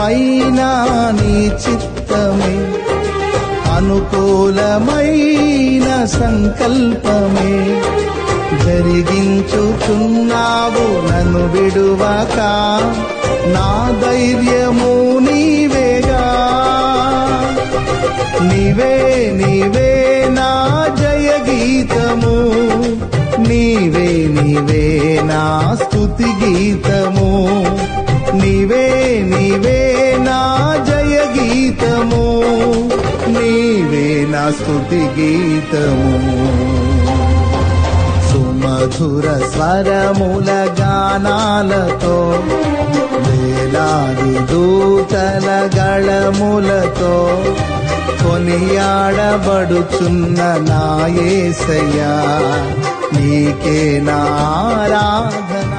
స్థిరమైన నీ చిత్తమే అనుకూలమైన సంకల్పమే జరిగించుచున్నావు నన్ను విడువక నా ధైర్యము నీవేగా నీవే నీవే నా జయ గీతము నీవే నీవే నా స్తుతి గీతము నీవే నీవే నా జయ గీతము నీవే నా స్తుతి గీతము సుమధుర స్వరముల గానాలతో వేలాది దూతల గళములతో కొనియాడబడుచున్న నాయసయ్యా నీకే నారాధనా